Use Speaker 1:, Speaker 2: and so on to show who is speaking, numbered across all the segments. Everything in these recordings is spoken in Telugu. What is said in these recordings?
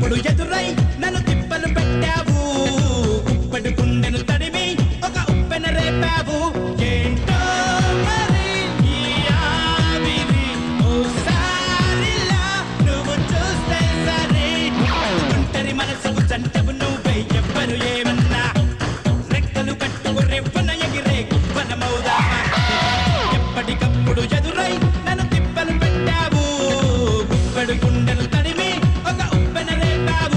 Speaker 1: ఎప్పటికప్పుడు ఎదురై నన్ను తిప్పలు పెట్టావు ఉప్పటి గుండెను తడిమి ఒక ఉప్పెన రేపావు ఏంటో మరి ఈ ఆవిరి ఓసారిలా నువ్వు చూస్తే సరే ఒంటరి మనసుకు జంటవు నువ్వే ఎవ్వరు ఏమన్నా రెక్కలు కట్టుకు రెవ్వన ఎగిరే గువ్వనమౌదామా ఎప్పటికప్పుడు ఎదురై నన్ను తిప్పలు పెట్టావు గుప్పెడు గుండెలు తడిమి ఒక ఉప్పెన రేపావు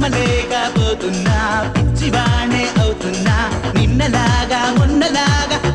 Speaker 1: నమ్మలేకపోతున్నా పిచ్చివాణే అవుతున్నా నిన్నలాగా ఉన్నలాగా